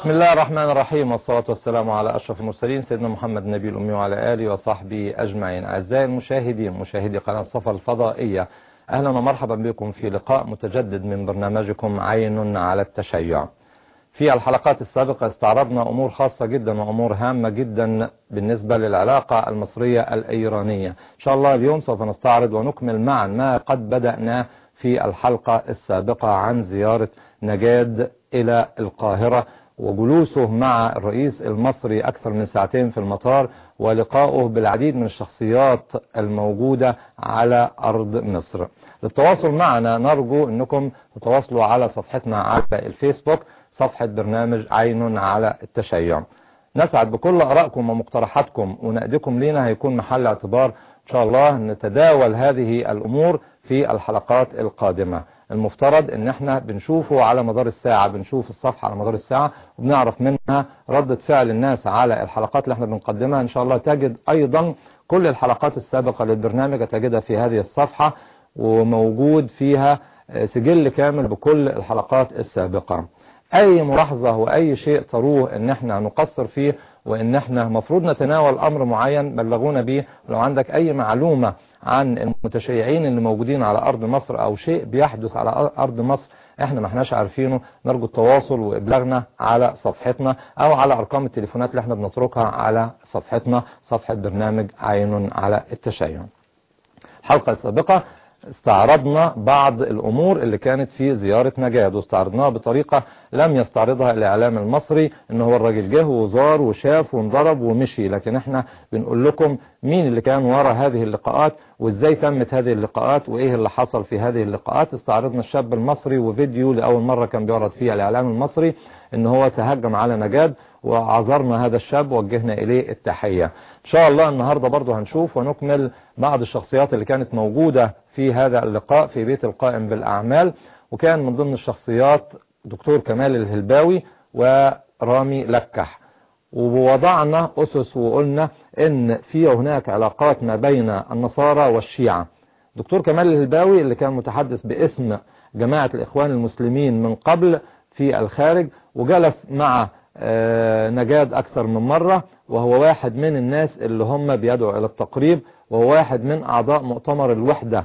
بسم الله الرحمن الرحيم والصلاة والسلام على أشرف المرسلين سيدنا محمد النبي الأمي وعلى آله وصحبه أجمعين أعزائي المشاهدين مشاهدي قناة صفا الفضائية أهلا ومرحبا بكم في لقاء متجدد من برنامجكم عين على التشيع في الحلقات السابقة استعرضنا أمور خاصة جدا وأمور هامة جدا بالنسبة للعلاقة المصرية الإيرانية إن شاء الله اليوم سوف نستعرض ونكمل معا ما قد بدأنا في الحلقة السابقة عن زيارة نجاد إلى القاهرة وجلوسه مع الرئيس المصري أكثر من ساعتين في المطار ولقائه بالعديد من الشخصيات الموجودة على أرض مصر للتواصل معنا نرجو أنكم تتواصلوا على صفحتنا على الفيسبوك صفحة برنامج عين على التشيع نسعد بكل أرائكم ومقترحاتكم ونقدكم لنا هيكون محل اعتبار إن شاء الله نتداول هذه الأمور في الحلقات القادمة المفترض ان احنا بنشوفه على مدار الساعة بنشوف الصفحة على مدار الساعة وبنعرف منها ردة فعل الناس على الحلقات اللي احنا بنقدمها ان شاء الله تجد ايضا كل الحلقات السابقة للبرنامج تجدها في هذه الصفحة وموجود فيها سجل كامل بكل الحلقات السابقة اي ملاحظة واي شيء تروه ان احنا نقصر فيه وان احنا مفروض نتناول امر معين بلغونا به لو عندك اي معلومة عن المتشيعين اللي موجودين على ارض مصر او شيء بيحدث على ارض مصر احنا ما احناش عارفينه نرجو التواصل وابلاغنا على صفحتنا او على ارقام التليفونات اللي احنا بنتركها على صفحتنا صفحة برنامج عين على التشيع الحلقة السابقة استعرضنا بعض الامور اللي كانت في زيارة نجاد واستعرضناها بطريقة لم يستعرضها الاعلام المصري ان هو الراجل جه وزار وشاف وانضرب ومشي لكن احنا بنقول لكم مين اللي كان وراء هذه اللقاءات وازاي تمت هذه اللقاءات وايه اللي حصل في هذه اللقاءات استعرضنا الشاب المصري وفيديو لاول مرة كان بيعرض فيه الاعلام المصري ان هو تهجم على نجاد وعذرنا هذا الشاب ووجهنا اليه التحية ان شاء الله النهاردة برضو هنشوف ونكمل بعض الشخصيات اللي كانت موجودة في هذا اللقاء في بيت القائم بالأعمال وكان من ضمن الشخصيات دكتور كمال الهلباوي ورامي لكح ووضعنا أسس وقلنا ان في هناك علاقات ما بين النصارى والشيعة دكتور كمال الهلباوي اللي كان متحدث باسم جماعة الإخوان المسلمين من قبل في الخارج وجلس مع نجاد أكثر من مرة وهو واحد من الناس اللي هم بيدعوا إلى التقريب وهو واحد من أعضاء مؤتمر الوحدة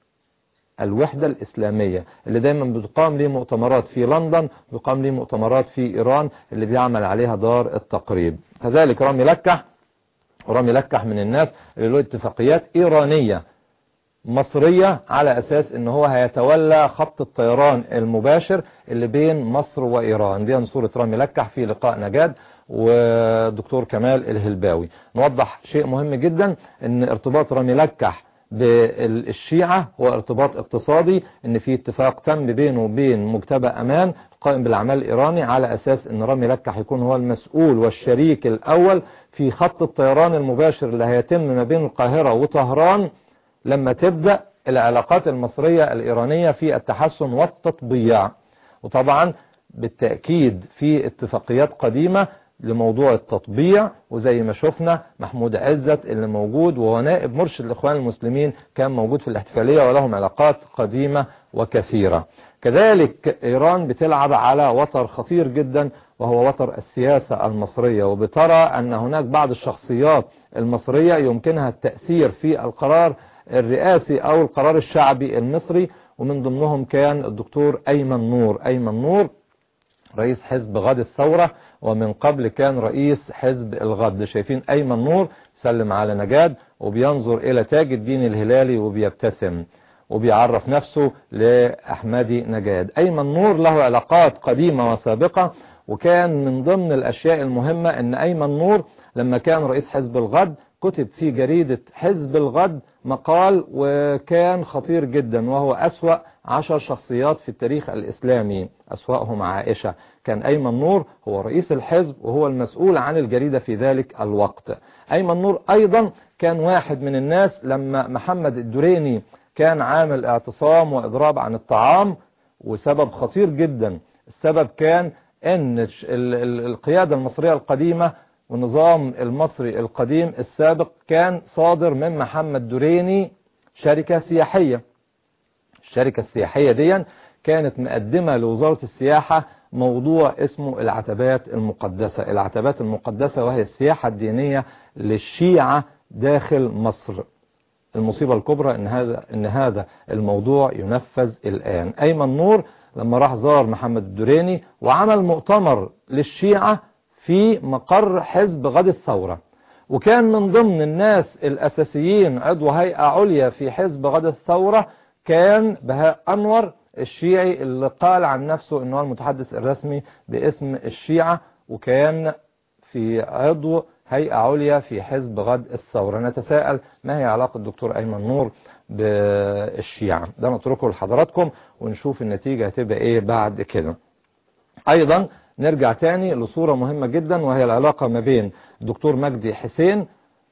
الوحدة الإسلامية اللي دايما بتقام ليه مؤتمرات في لندن بيقام ليه مؤتمرات في إيران اللي بيعمل عليها دار التقريب كذلك رامي لكح ورامي لكح من الناس اللي له اتفاقيات إيرانية مصرية على أساس ان هو هيتولى خط الطيران المباشر اللي بين مصر وإيران دي صورة رامي لكح في لقاء نجاد ودكتور كمال الهلباوي نوضح شيء مهم جدا ان ارتباط رامي لكح بالشيعة هو ارتباط اقتصادي ان في اتفاق تم بينه وبين مجتبى امان القائم بالاعمال الايراني على اساس ان رامي لكح يكون هو المسؤول والشريك الاول في خط الطيران المباشر اللي هيتم ما بين القاهرة وطهران لما تبدأ العلاقات المصرية الإيرانية في التحسن والتطبيع وطبعا بالتأكيد في اتفاقيات قديمة لموضوع التطبيع وزي ما شفنا محمود عزت اللي موجود وهو نائب مرشد الإخوان المسلمين كان موجود في الاحتفالية ولهم علاقات قديمة وكثيرة كذلك إيران بتلعب على وتر خطير جدا وهو وتر السياسة المصرية وبترى أن هناك بعض الشخصيات المصرية يمكنها التأثير في القرار الرئاسي او القرار الشعبي المصري ومن ضمنهم كان الدكتور ايمن نور ايمن نور رئيس حزب غد الثورة ومن قبل كان رئيس حزب الغد شايفين ايمن نور سلم على نجاد وبينظر الى تاج الدين الهلالي وبيبتسم وبيعرف نفسه لأحمدي نجاد أيمن نور له علاقات قديمة وسابقة وكان من ضمن الأشياء المهمة أن أيمن نور لما كان رئيس حزب الغد كتب في جريدة حزب الغد مقال وكان خطير جدا وهو أسوأ عشر شخصيات في التاريخ الإسلامي أسوأهم عائشة كان أيمن نور هو رئيس الحزب وهو المسؤول عن الجريدة في ذلك الوقت أيمن نور أيضا كان واحد من الناس لما محمد الدريني كان عامل اعتصام وإضراب عن الطعام وسبب خطير جدا السبب كان أن القيادة المصرية القديمة والنظام المصري القديم السابق كان صادر من محمد دريني شركة سياحية الشركة السياحية دي كانت مقدمة لوزارة السياحة موضوع اسمه العتبات المقدسة العتبات المقدسة وهي السياحة الدينية للشيعة داخل مصر المصيبة الكبرى ان هذا ان هذا الموضوع ينفذ الان ايمن نور لما راح زار محمد الدريني وعمل مؤتمر للشيعة في مقر حزب غد الثورة وكان من ضمن الناس الاساسيين عضو هيئة عليا في حزب غد الثورة كان بهاء انور الشيعي اللي قال عن نفسه انه المتحدث الرسمي باسم الشيعة وكان في عضو هيئة عليا في حزب غد الثورة نتساءل ما هي علاقة الدكتور أيمن نور بالشيعة ده نتركه لحضراتكم ونشوف النتيجة هتبقى ايه بعد كده ايضا نرجع تاني لصورة مهمة جدا وهي العلاقة ما بين الدكتور مجدي حسين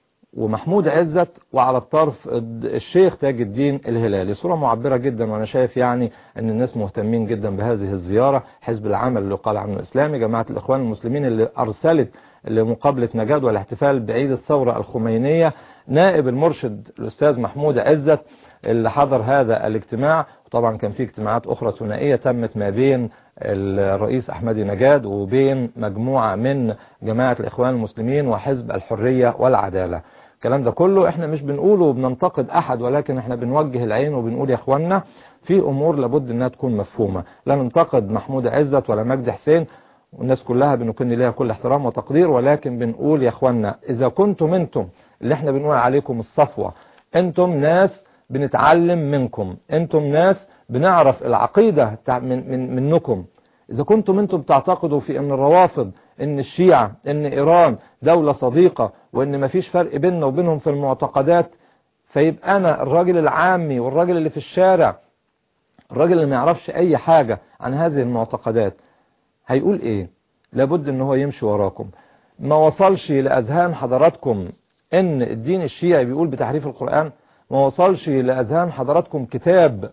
ومحمود عزت وعلى الطرف الشيخ تاج الدين الهلالي صورة معبرة جدا وانا شايف يعني ان الناس مهتمين جدا بهذه الزيارة حزب العمل اللي قال عنه الاسلامي جماعة الاخوان المسلمين اللي ارسلت لمقابلة نجاد والاحتفال بعيد الثورة الخمينية نائب المرشد الأستاذ محمود عزت اللي حضر هذا الاجتماع وطبعا كان في اجتماعات أخرى ثنائية تمت ما بين الرئيس أحمدي نجاد وبين مجموعة من جماعة الإخوان المسلمين وحزب الحرية والعدالة الكلام ده كله احنا مش بنقوله وبننتقد أحد ولكن احنا بنوجه العين وبنقول يا اخوانا في أمور لابد أنها تكون مفهومة لا ننتقد محمود عزت ولا مجدي حسين والناس كلها بنكن ليها كل احترام وتقدير ولكن بنقول يا اخوانا اذا كنتم انتم اللي احنا بنقول عليكم الصفوة انتم ناس بنتعلم منكم انتم ناس بنعرف العقيدة من من منكم اذا كنتم انتم بتعتقدوا في ان الروافض ان الشيعة ان ايران دولة صديقة وان مفيش فرق بيننا وبينهم في المعتقدات فيبقى انا الراجل العامي والراجل اللي في الشارع الراجل اللي ما يعرفش اي حاجة عن هذه المعتقدات هيقول ايه لابد ان هو يمشي وراكم ما وصلش لأذهان حضراتكم ان الدين الشيعي بيقول بتحريف القرآن ما وصلش لأذهان حضراتكم كتاب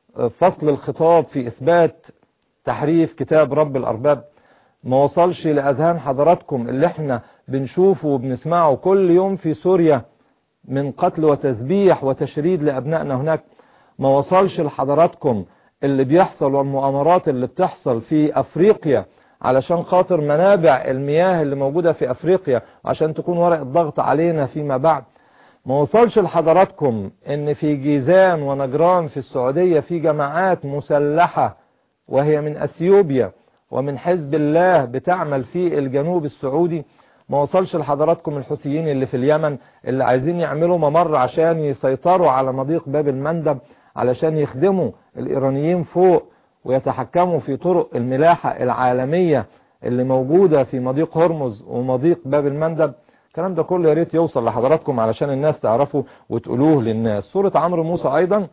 فصل الخطاب في إثبات تحريف كتاب رب الأرباب ما وصلش لأذهان حضراتكم اللي احنا بنشوفه وبنسمعه كل يوم في سوريا من قتل وتذبيح وتشريد لأبنائنا هناك ما وصلش لحضراتكم اللي بيحصل والمؤامرات اللي بتحصل في أفريقيا علشان خاطر منابع المياه اللي موجودة في أفريقيا عشان تكون ورق الضغط علينا فيما بعد ما وصلش لحضراتكم ان في جيزان ونجران في السعودية في جماعات مسلحة وهي من اثيوبيا ومن حزب الله بتعمل في الجنوب السعودي ما وصلش لحضراتكم الحوثيين اللي في اليمن اللي عايزين يعملوا ممر عشان يسيطروا على مضيق باب المندب علشان يخدموا الايرانيين فوق ويتحكموا في طرق الملاحة العالمية اللي موجودة في مضيق هرمز ومضيق باب المندب الكلام ده كله يا ريت يوصل لحضراتكم علشان الناس تعرفوا وتقولوه للناس صورة عمرو موسى ايضا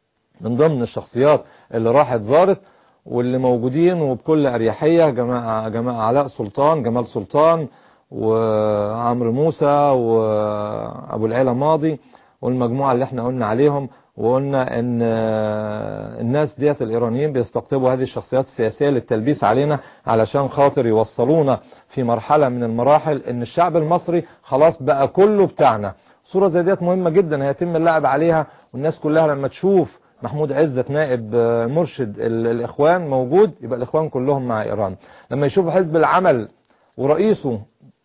من ضمن الشخصيات اللي راحت زارت واللي موجودين وبكل اريحية جماعة, جماعة علاء سلطان جمال سلطان وعمرو موسى وابو العيلة ماضي والمجموعة اللي احنا قلنا عليهم وقلنا ان الناس ديت الايرانيين بيستقطبوا هذه الشخصيات السياسية للتلبيس علينا علشان خاطر يوصلونا في مرحلة من المراحل ان الشعب المصري خلاص بقى كله بتاعنا صورة زي ديت مهمة جدا هيتم اللعب عليها والناس كلها لما تشوف محمود عزت نائب مرشد الاخوان موجود يبقى الاخوان كلهم مع ايران لما يشوفوا حزب العمل ورئيسه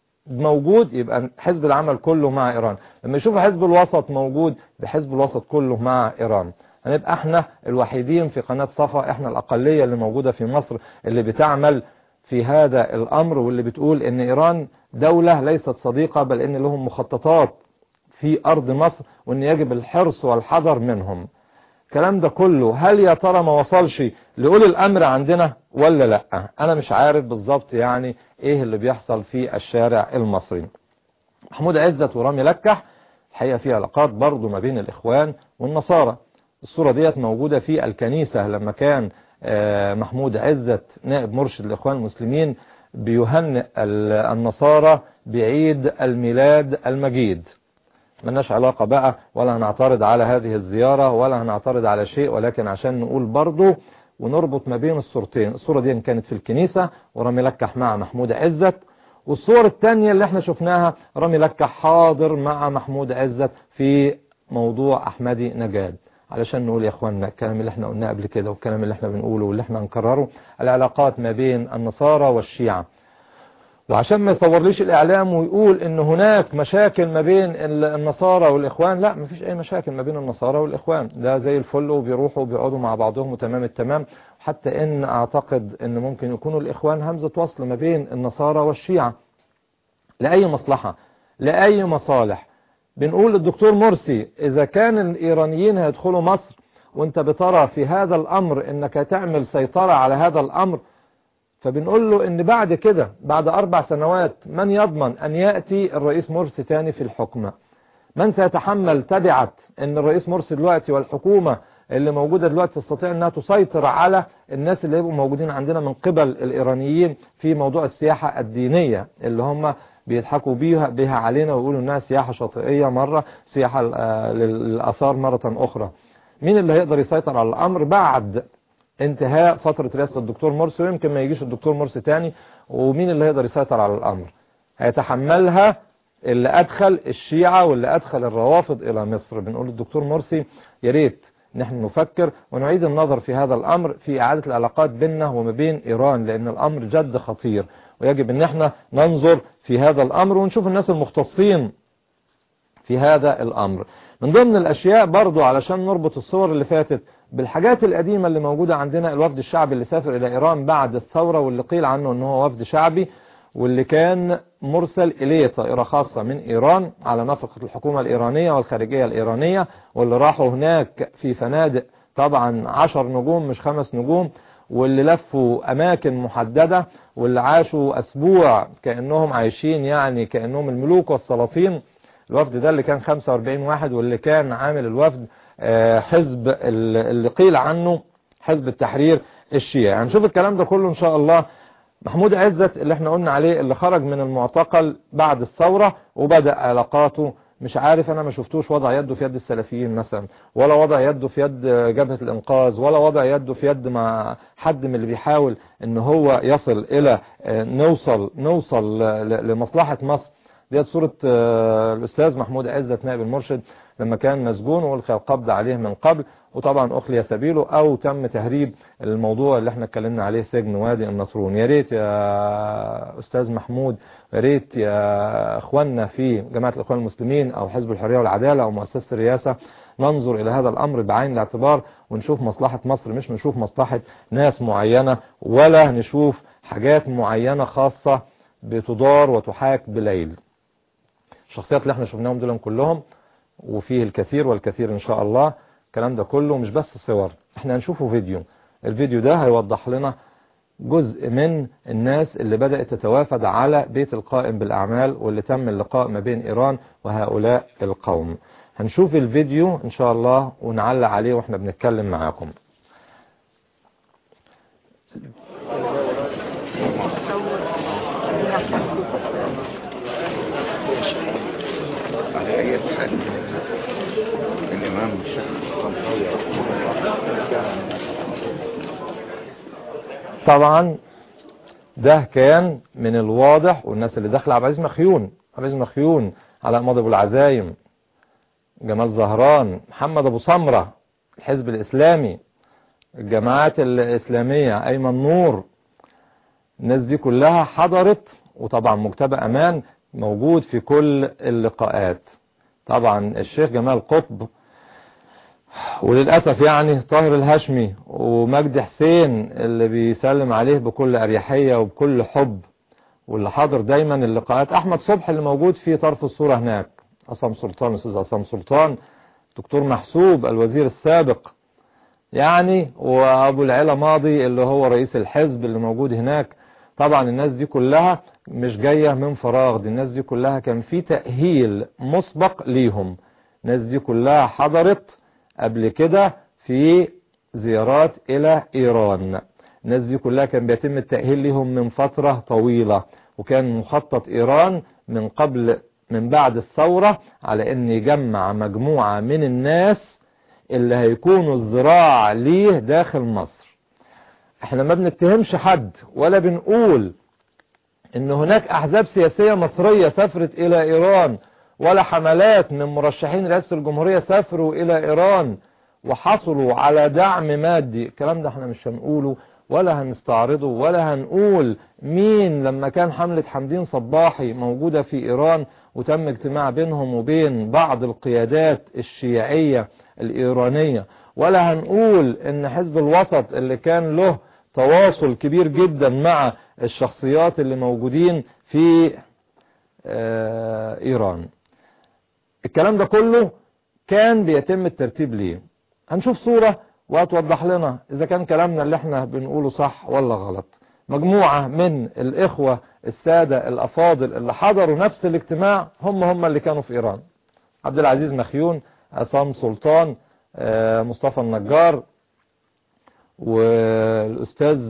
موجود يبقى حزب العمل كله مع ايران لما يشوفوا حزب الوسط موجود بحزب الوسط كله مع ايران هنبقى احنا الوحيدين في قناة صفا احنا الاقلية اللي موجودة في مصر اللي بتعمل في هذا الامر واللي بتقول ان ايران دولة ليست صديقة بل ان لهم مخططات في ارض مصر وان يجب الحرص والحذر منهم الكلام ده كله هل يا ترى ما وصلش لأولي الأمر عندنا ولا لا أنا مش عارف بالظبط يعني إيه اللي بيحصل في الشارع المصري محمود عزت ورامي لكح الحقيقة في علاقات برضو ما بين الإخوان والنصارى الصورة ديت موجودة في الكنيسة لما كان محمود عزت نائب مرشد الإخوان المسلمين بيهنئ النصارى بعيد الميلاد المجيد ملناش علاقة بقى ولا هنعترض على هذه الزيارة ولا هنعترض على شيء ولكن عشان نقول برضو ونربط ما بين الصورتين الصورة دي كانت في الكنيسة ورامي لكح مع محمود عزت والصور التانية اللي احنا شفناها رامي لكح حاضر مع محمود عزت في موضوع احمدي نجاد علشان نقول يا اخوانا الكلام اللي احنا قلناه قبل كده والكلام اللي احنا بنقوله واللي احنا هنكرره العلاقات ما بين النصارى والشيعة وعشان ما يصورليش الاعلام ويقول ان هناك مشاكل ما بين النصارى والاخوان لا مفيش اي مشاكل ما بين النصارى والاخوان ده زي الفل وبيروحوا وبيقعدوا مع بعضهم وتمام التمام حتى ان اعتقد ان ممكن يكونوا الاخوان همزة وصل ما بين النصارى والشيعة لأي مصلحة لأي مصالح بنقول للدكتور مرسي إذا كان الإيرانيين هيدخلوا مصر وانت بترى في هذا الأمر انك تعمل سيطرة على هذا الأمر فبنقول له ان بعد كده بعد أربع سنوات من يضمن أن يأتي الرئيس مرسي تاني في الحكم من سيتحمل تبعة ان الرئيس مرسي دلوقتي والحكومة اللي موجودة دلوقتي تستطيع انها تسيطر على الناس اللي يبقوا موجودين عندنا من قبل الإيرانيين في موضوع السياحة الدينية اللي هم بيضحكوا بيها بها علينا ويقولوا انها سياحة شاطئية مرة سياحة للآثار مرة أخرى مين اللي هيقدر يسيطر على الأمر بعد انتهاء فترة رئاسة الدكتور مرسي ويمكن ما يجيش الدكتور مرسي تاني ومين اللي هيقدر يسيطر على الأمر هيتحملها اللي أدخل الشيعة واللي أدخل الروافض إلى مصر بنقول للدكتور مرسي يا ريت نحن نفكر ونعيد النظر في هذا الأمر في إعادة العلاقات بيننا وما بين إيران لأن الأمر جد خطير ويجب أن احنا ننظر في هذا الأمر ونشوف الناس المختصين في هذا الأمر من ضمن الأشياء برضو علشان نربط الصور اللي فاتت بالحاجات القديمة اللي موجودة عندنا الوفد الشعبي اللي سافر إلى إيران بعد الثورة واللي قيل عنه أنه هو وفد شعبي واللي كان مرسل إليه طائرة خاصة من إيران على نفقة الحكومة الإيرانية والخارجية الإيرانية واللي راحوا هناك في فنادق طبعا عشر نجوم مش خمس نجوم واللي لفوا أماكن محددة واللي عاشوا أسبوع كأنهم عايشين يعني كأنهم الملوك والسلاطين الوفد ده اللي كان 45 واحد واللي كان عامل الوفد حزب اللي قيل عنه حزب التحرير الشيعي هنشوف الكلام ده كله إن شاء الله محمود عزت اللي احنا قلنا عليه اللي خرج من المعتقل بعد الثورة وبدأ علاقاته مش عارف انا ما شفتوش وضع يده في يد السلفيين مثلا ولا وضع يده في يد جبهة الانقاذ ولا وضع يده في يد مع حد من اللي بيحاول ان هو يصل الى نوصل نوصل لمصلحة مصر ديت صورة الاستاذ محمود عزت نائب المرشد لما كان مسجون والقى القبض عليه من قبل وطبعا اخلي سبيله او تم تهريب الموضوع اللي احنا اتكلمنا عليه سجن وادي النطرون يا ريت يا استاذ محمود يا ريت يا اخواننا في جماعة الاخوان المسلمين او حزب الحرية والعدالة او مؤسسة الرئاسة ننظر الى هذا الامر بعين الاعتبار ونشوف مصلحة مصر مش نشوف مصلحة ناس معينة ولا نشوف حاجات معينة خاصة بتدار وتحاك بليل الشخصيات اللي احنا شفناهم دول كلهم وفيه الكثير والكثير ان شاء الله الكلام ده كله مش بس صور احنا هنشوفه فيديو الفيديو ده هيوضح لنا جزء من الناس اللي بدأت تتوافد على بيت القائم بالأعمال واللي تم اللقاء ما بين إيران وهؤلاء القوم هنشوف الفيديو إن شاء الله ونعلق عليه وإحنا بنتكلم معاكم على أي حال الإمام الشيخ الطنطاوي طبعا ده كان من الواضح والناس اللي داخله عبد العزيز مخيون عبد العزيز مخيون علاء ماضي ابو العزايم جمال زهران محمد ابو سمره الحزب الاسلامي الجماعات الاسلاميه ايمن نور الناس دي كلها حضرت وطبعا مكتبه امان موجود في كل اللقاءات طبعا الشيخ جمال قطب وللأسف يعني طاهر الهاشمي ومجدي حسين اللي بيسلم عليه بكل أريحية وبكل حب واللي حاضر دايما اللقاءات أحمد صبح اللي موجود في طرف الصورة هناك عصام سلطان أستاذ عصام سلطان دكتور محسوب الوزير السابق يعني وأبو العلا ماضي اللي هو رئيس الحزب اللي موجود هناك طبعا الناس دي كلها مش جاية من فراغ دي الناس دي كلها كان في تأهيل مسبق ليهم الناس دي كلها حضرت قبل كده في زيارات إلى إيران الناس دي كلها كان بيتم التأهيل لهم من فترة طويلة وكان مخطط إيران من قبل من بعد الثورة على أن يجمع مجموعة من الناس اللي هيكونوا الزراع ليه داخل مصر احنا ما بنتهمش حد ولا بنقول ان هناك احزاب سياسية مصرية سافرت الى ايران ولا حملات من مرشحين رئاسة الجمهورية سافروا الى ايران وحصلوا على دعم مادي الكلام ده احنا مش هنقوله ولا هنستعرضه ولا هنقول مين لما كان حملة حمدين صباحي موجودة في إيران وتم اجتماع بينهم وبين بعض القيادات الشيعية الإيرانية ولا هنقول ان حزب الوسط اللي كان له تواصل كبير جدا مع الشخصيات اللي موجودين في ايران الكلام ده كله كان بيتم الترتيب ليه هنشوف صورة وهتوضح لنا اذا كان كلامنا اللي احنا بنقوله صح ولا غلط مجموعة من الاخوة السادة الافاضل اللي حضروا نفس الاجتماع هم هم اللي كانوا في ايران عبد العزيز مخيون عصام سلطان مصطفى النجار والأستاذ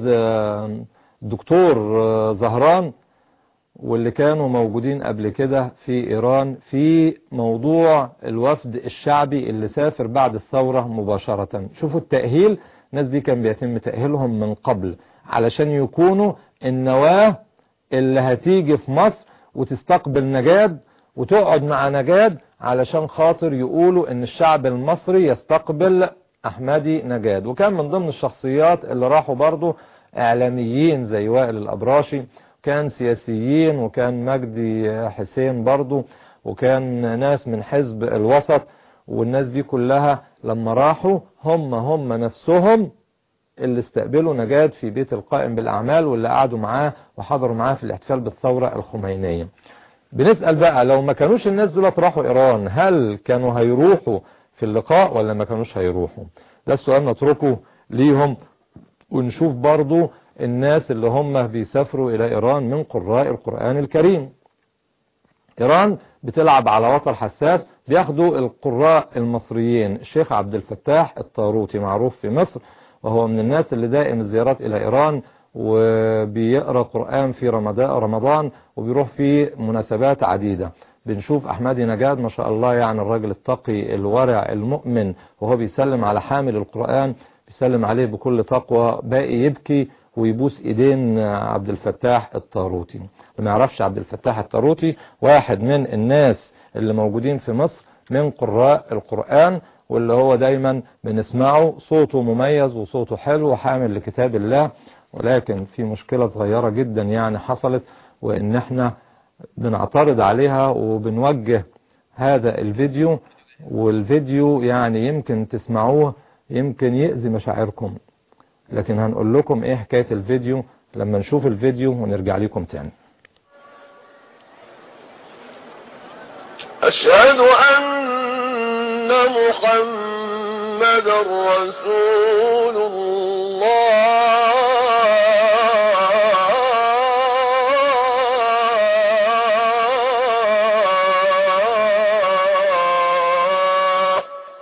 الدكتور زهران واللي كانوا موجودين قبل كده في إيران في موضوع الوفد الشعبي اللي سافر بعد الثورة مباشرة شوفوا التأهيل الناس دي كان بيتم تأهيلهم من قبل علشان يكونوا النواة اللي هتيجي في مصر وتستقبل نجاد وتقعد مع نجاد علشان خاطر يقولوا ان الشعب المصري يستقبل احمدي نجاد وكان من ضمن الشخصيات اللي راحوا برضو اعلاميين زي وائل الابراشي كان سياسيين وكان مجدي حسين برضو وكان ناس من حزب الوسط والناس دي كلها لما راحوا هم هم نفسهم اللي استقبلوا نجاد في بيت القائم بالاعمال واللي قعدوا معاه وحضروا معاه في الاحتفال بالثورة الخمينية بنسأل بقى لو ما كانوش الناس دول راحوا ايران هل كانوا هيروحوا في اللقاء ولا ما كانوش هيروحوا ده السؤال نتركه ليهم ونشوف برضو الناس اللي هم بيسافروا الى ايران من قراء القرآن الكريم ايران بتلعب على وتر حساس بياخدوا القراء المصريين الشيخ عبد الفتاح الطاروتي معروف في مصر وهو من الناس اللي دائم الزيارات الى ايران وبيقرأ قرآن في رمضان, رمضان وبيروح في مناسبات عديدة بنشوف أحمدي نجاد ما شاء الله يعني الراجل التقي الورع المؤمن وهو بيسلم على حامل القرآن بيسلم عليه بكل تقوى باقي يبكي ويبوس ايدين عبد الفتاح الطاروتي ما يعرفش عبد الفتاح الطاروتي واحد من الناس اللي موجودين في مصر من قراء القرآن واللي هو دايما بنسمعه صوته مميز وصوته حلو وحامل لكتاب الله ولكن في مشكلة صغيرة جدا يعني حصلت وان احنا بنعترض عليها وبنوجه هذا الفيديو والفيديو يعني يمكن تسمعوه يمكن يأذي مشاعركم لكن هنقول لكم ايه حكاية الفيديو لما نشوف الفيديو ونرجع لكم تاني أشهد أن محمد رسول الله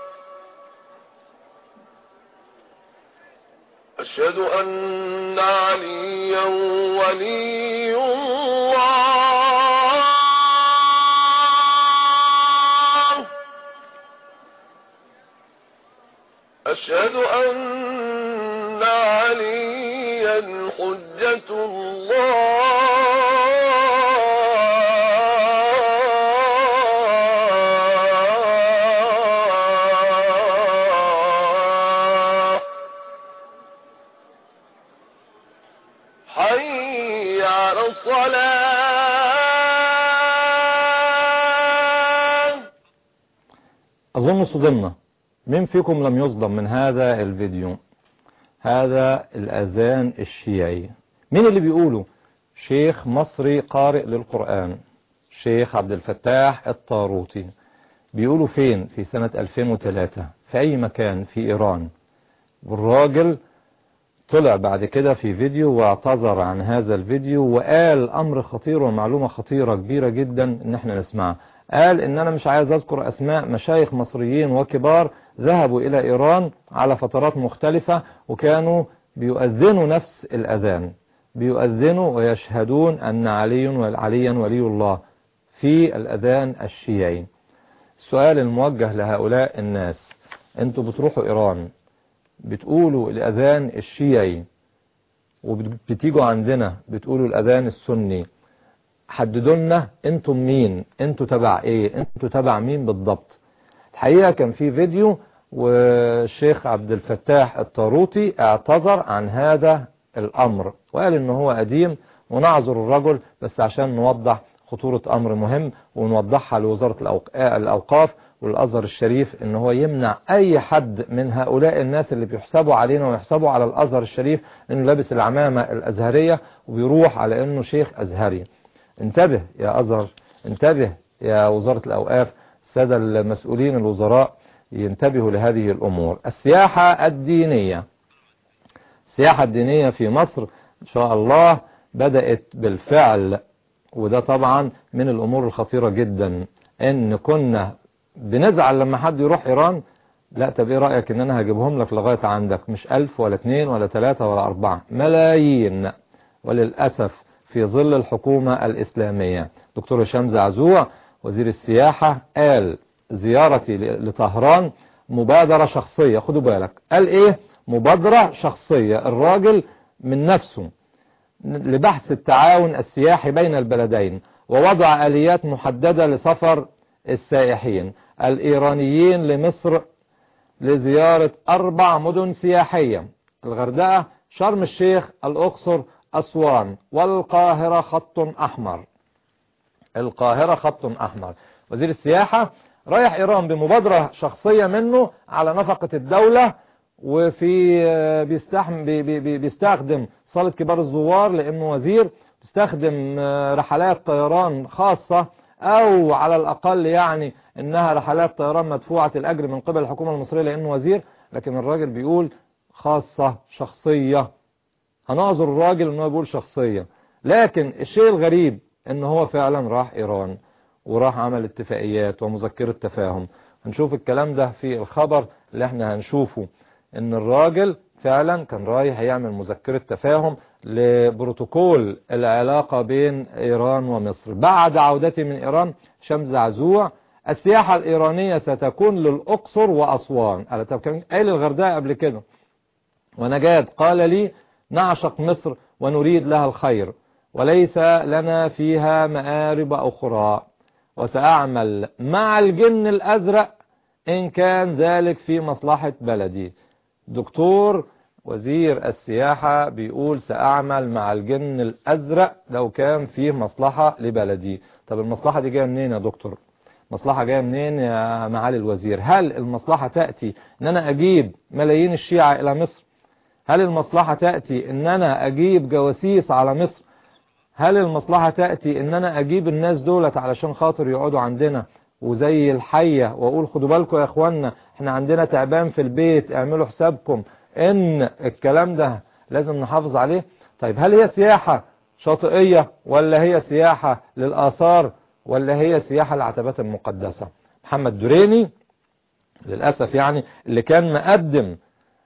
أشهد أن عليا ولي الله أشهد أن عليا حجة الله حي على الصلاة اظن صدمنا مين فيكم لم يصدم من هذا الفيديو هذا الاذان الشيعي مين اللي بيقوله شيخ مصري قارئ للقرآن شيخ عبد الفتاح الطاروطي بيقولوا فين في سنة 2003 في اي مكان في ايران والراجل طلع بعد كده في فيديو واعتذر عن هذا الفيديو وقال امر خطير ومعلومة خطيرة كبيرة جدا ان احنا نسمعها قال ان انا مش عايز اذكر اسماء مشايخ مصريين وكبار ذهبوا الى ايران على فترات مختلفة وكانوا بيؤذنوا نفس الاذان بيؤذنوا ويشهدون ان علي عليا ولي الله في الاذان الشيعي السؤال الموجه لهؤلاء الناس انتوا بتروحوا ايران بتقولوا الاذان الشيعي وبتيجوا عندنا بتقولوا الاذان السني حددوا لنا انتم مين انتوا تبع ايه انتوا تبع مين بالضبط الحقيقة كان في فيديو والشيخ عبد الفتاح الطاروطي اعتذر عن هذا الأمر وقال إن هو قديم ونعذر الرجل بس عشان نوضح خطورة أمر مهم ونوضحها لوزارة الأوق- الأوقاف والأزهر الشريف إن هو يمنع أي حد من هؤلاء الناس اللي بيحسبوا علينا ويحسبوا على الأزهر الشريف إنه لابس العمامة الأزهرية وبيروح على إنه شيخ أزهري انتبه يا أزهر انتبه يا وزارة الأوقاف السادة المسؤولين الوزراء ينتبهوا لهذه الأمور السياحة الدينية السياحة الدينية في مصر إن شاء الله بدأت بالفعل وده طبعا من الأمور الخطيرة جدا إن كنا بنزعل لما حد يروح إيران لا طب ايه رأيك ان انا هجيبهم لك لغاية عندك مش ألف ولا اتنين ولا تلاتة ولا أربعة ملايين وللأسف في ظل الحكومة الإسلامية دكتور هشام زعزوع وزير السياحة قال زيارتي لطهران مبادرة شخصية خدوا بالك قال ايه مبادرة شخصية الراجل من نفسه لبحث التعاون السياحي بين البلدين ووضع آليات محددة لسفر السائحين الإيرانيين لمصر لزيارة أربع مدن سياحية الغردقة شرم الشيخ الأقصر أسوان والقاهرة خط أحمر القاهرة خط أحمر وزير السياحة رايح إيران بمبادرة شخصية منه على نفقة الدولة وفي بيستحم بي بي بيستخدم صالة كبار الزوار لأنه وزير بيستخدم رحلات طيران خاصة أو على الأقل يعني إنها رحلات طيران مدفوعة الأجر من قبل الحكومة المصرية لأنه وزير لكن الراجل بيقول خاصة شخصية هنعذر الراجل إنه بيقول شخصية لكن الشيء الغريب إن هو فعلا راح إيران وراح عمل اتفاقيات ومذكرة تفاهم هنشوف الكلام ده في الخبر اللي احنا هنشوفه ان الراجل فعلا كان رايح يعمل مذكرة تفاهم لبروتوكول العلاقة بين ايران ومصر بعد عودتي من ايران شمس عزوع السياحة الايرانية ستكون للاقصر واسوان قال طب كان قايل الغردقة قبل كده ونجاد قال لي نعشق مصر ونريد لها الخير وليس لنا فيها مآرب أخرى وسأعمل مع الجن الأزرق إن كان ذلك في مصلحة بلدي دكتور وزير السياحة بيقول سأعمل مع الجن الأزرق لو كان فيه مصلحة لبلدي طب المصلحة دي جاية منين يا دكتور مصلحة جاية منين يا معالي الوزير هل المصلحة تأتي ان انا اجيب ملايين الشيعة الى مصر هل المصلحة تأتي ان انا اجيب جواسيس على مصر هل المصلحة تأتي ان انا اجيب الناس دولت علشان خاطر يقعدوا عندنا وزي الحية واقول خدوا بالكم يا اخوانا احنا عندنا تعبان في البيت اعملوا حسابكم ان الكلام ده لازم نحافظ عليه طيب هل هي سياحة شاطئية ولا هي سياحة للآثار ولا هي سياحة العتبات المقدسة محمد دريني للأسف يعني اللي كان مقدم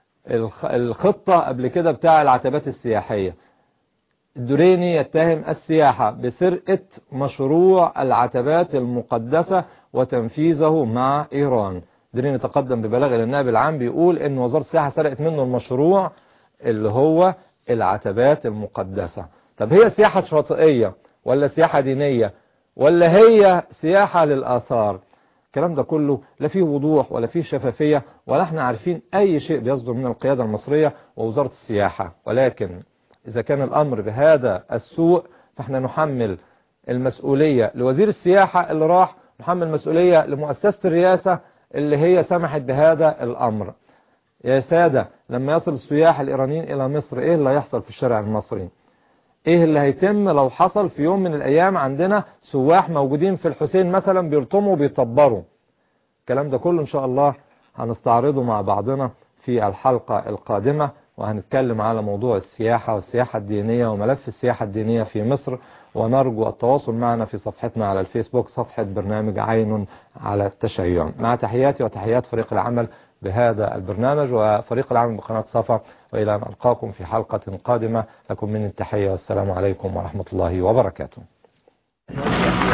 الخطة قبل كده بتاع العتبات السياحية الدريني يتهم السياحة بسرقة مشروع العتبات المقدسة وتنفيذه مع إيران دريني تقدم ببلاغ إلى النائب العام بيقول إن وزارة السياحة سرقت منه المشروع اللي هو العتبات المقدسة طب هي سياحة شاطئية ولا سياحة دينية ولا هي سياحة للآثار الكلام ده كله لا فيه وضوح ولا فيه شفافية ولا احنا عارفين أي شيء بيصدر من القيادة المصرية ووزارة السياحة ولكن إذا كان الأمر بهذا السوء فاحنا نحمل المسؤولية لوزير السياحة اللي راح نحمل المسؤولية لمؤسسة الرئاسة اللي هي سمحت بهذا الأمر يا سادة لما يصل السياح الإيرانيين إلى مصر إيه اللي هيحصل في الشارع المصري ايه اللي هيتم لو حصل في يوم من الايام عندنا سواح موجودين في الحسين مثلا بيلطموا وبيطبروا الكلام ده كله ان شاء الله هنستعرضه مع بعضنا في الحلقة القادمة وهنتكلم على موضوع السياحة والسياحة الدينية وملف السياحة الدينية في مصر ونرجو التواصل معنا في صفحتنا على الفيسبوك صفحة برنامج عين على التشيع مع تحياتي وتحيات فريق العمل بهذا البرنامج وفريق العمل بقناة صفا وإلى أن ألقاكم في حلقة قادمة لكم من التحية والسلام عليكم ورحمة الله وبركاته